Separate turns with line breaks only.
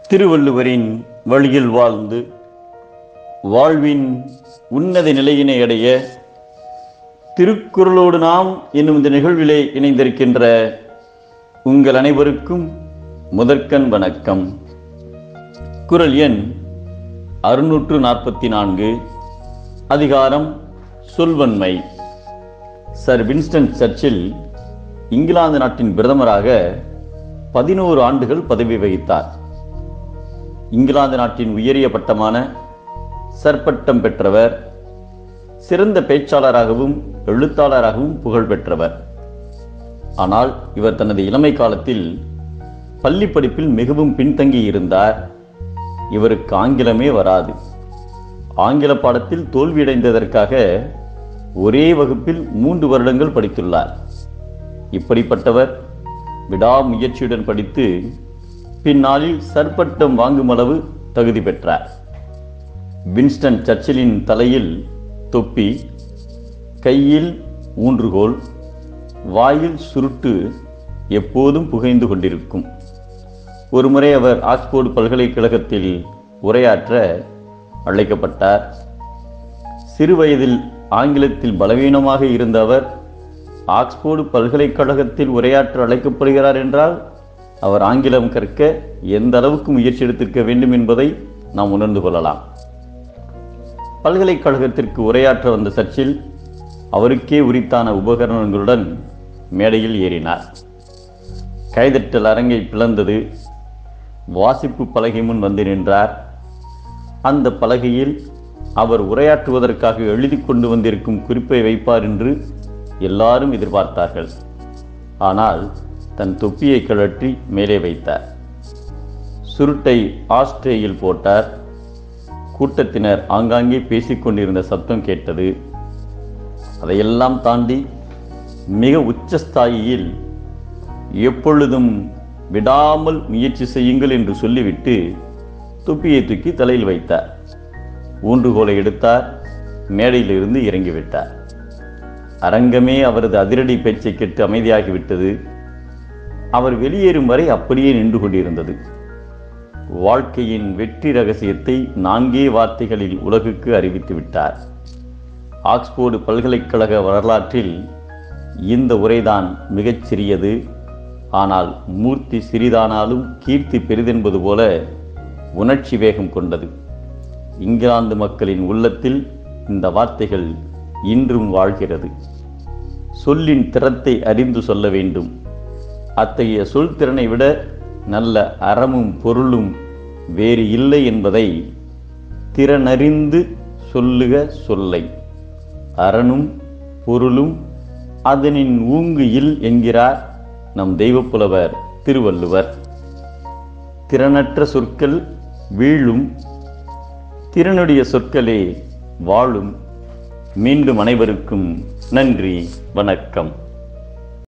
திருவள்ளுவரின் வழியில் வாழ்ந்து வாழ்வின் உன்னத நிலையினை அடைய திருக்குறளோடு நாம் என்னும் இந்த நிகழ்விலே இணைந்திருக்கின்ற உங்கள் அனைவருக்கும் முதற்கண் வணக்கம் குரல் எண் அறுநூற்று நாற்பத்தி நான்கு அதிகாரம் சொல்வன்மை சர் வின்ஸ்டன் சர்ச்சில் இங்கிலாந்து நாட்டின் பிரதமராக பதினோரு ஆண்டுகள் பதவி வகித்தார் இங்கிலாந்து நாட்டின் உயரிய பட்டமான சற்பட்டம் பெற்றவர் சிறந்த பேச்சாளராகவும் எழுத்தாளராகவும் புகழ் பெற்றவர் ஆனால் இவர் தனது இளமை காலத்தில் பள்ளி படிப்பில் மிகவும் பின்தங்கி இருந்தார் இவருக்கு ஆங்கிலமே வராது ஆங்கில பாடத்தில் தோல்வியடைந்ததற்காக ஒரே வகுப்பில் மூன்று வருடங்கள் படித்துள்ளார் இப்படிப்பட்டவர் விடாமுயற்சியுடன் படித்து பின்னாளில் சற்பட்டம் வாங்கும் அளவு தகுதி பெற்றார் வின்ஸ்டன் சர்ச்சிலின் தலையில் தொப்பி கையில் ஊன்றுகோல் வாயில் சுருட்டு எப்போதும் புகைந்து கொண்டிருக்கும் ஒருமுறை அவர் ஆக்ஸ்போர்டு பல்கலைக்கழகத்தில் உரையாற்ற அழைக்கப்பட்டார் சிறுவயதில் ஆங்கிலத்தில் பலவீனமாக இருந்த அவர் ஆக்ஸ்போர்டு பல்கலைக்கழகத்தில் உரையாற்ற அழைக்கப்படுகிறார் என்றால் அவர் ஆங்கிலம் கற்க எந்த அளவுக்கு முயற்சி எடுத்திருக்க வேண்டும் என்பதை நாம் உணர்ந்து கொள்ளலாம் பல்கலைக்கழகத்திற்கு உரையாற்ற வந்த சர்ச்சில் அவருக்கே உரித்தான உபகரணங்களுடன் மேடையில் ஏறினார் கைதட்டல் அரங்கை பிளந்தது வாசிப்பு பலகை முன் வந்து நின்றார் அந்த பலகையில் அவர் உரையாற்றுவதற்காக எழுதி கொண்டு வந்திருக்கும் குறிப்பை வைப்பார் என்று எல்லாரும் எதிர்பார்த்தார்கள் ஆனால் தன் தொப்பியை கழற்றி மேலே வைத்தார் சுருட்டை ஆஸ்ட்ரேயில் போட்டார் கூட்டத்தினர் ஆங்காங்கே பேசிக்கொண்டிருந்த சத்தம் கேட்டது அதையெல்லாம் தாண்டி மிக உச்சஸ்தாயியில் எப்பொழுதும் விடாமல் முயற்சி செய்யுங்கள் என்று சொல்லிவிட்டு தொப்பியை தூக்கி தலையில் வைத்தார் ஊன்றுகோலை எடுத்தார் மேடையிலிருந்து இறங்கிவிட்டார் அரங்கமே அவரது அதிரடி பேச்சை கேட்டு அமைதியாகிவிட்டது அவர் வெளியேறும் வரை அப்படியே நின்று கொண்டிருந்தது வாழ்க்கையின் வெற்றி ரகசியத்தை நான்கே வார்த்தைகளில் உலகுக்கு அறிவித்து விட்டார் ஆக்ஸ்போர்டு பல்கலைக்கழக வரலாற்றில் இந்த உரைதான் மிகச் சிறியது ஆனால் மூர்த்தி சிறிதானாலும் கீர்த்தி பெரிதென்பது போல உணர்ச்சி வேகம் கொண்டது இங்கிலாந்து மக்களின் உள்ளத்தில் இந்த வார்த்தைகள் இன்றும் வாழ்கிறது சொல்லின் திறத்தை அறிந்து சொல்ல வேண்டும் அத்தகைய சொல் திறனை விட நல்ல அறமும் பொருளும் வேறு இல்லை என்பதை திறனறிந்து சொல்லுக சொல்லை அறனும் பொருளும் அதனின் ஊங்கு இல் என்கிறார் நம் தெய்வப்புலவர் திருவள்ளுவர் திறனற்ற சொற்கள் வீழும் திறனுடைய சொற்களே வாழும் மீண்டும் அனைவருக்கும் நன்றி வணக்கம்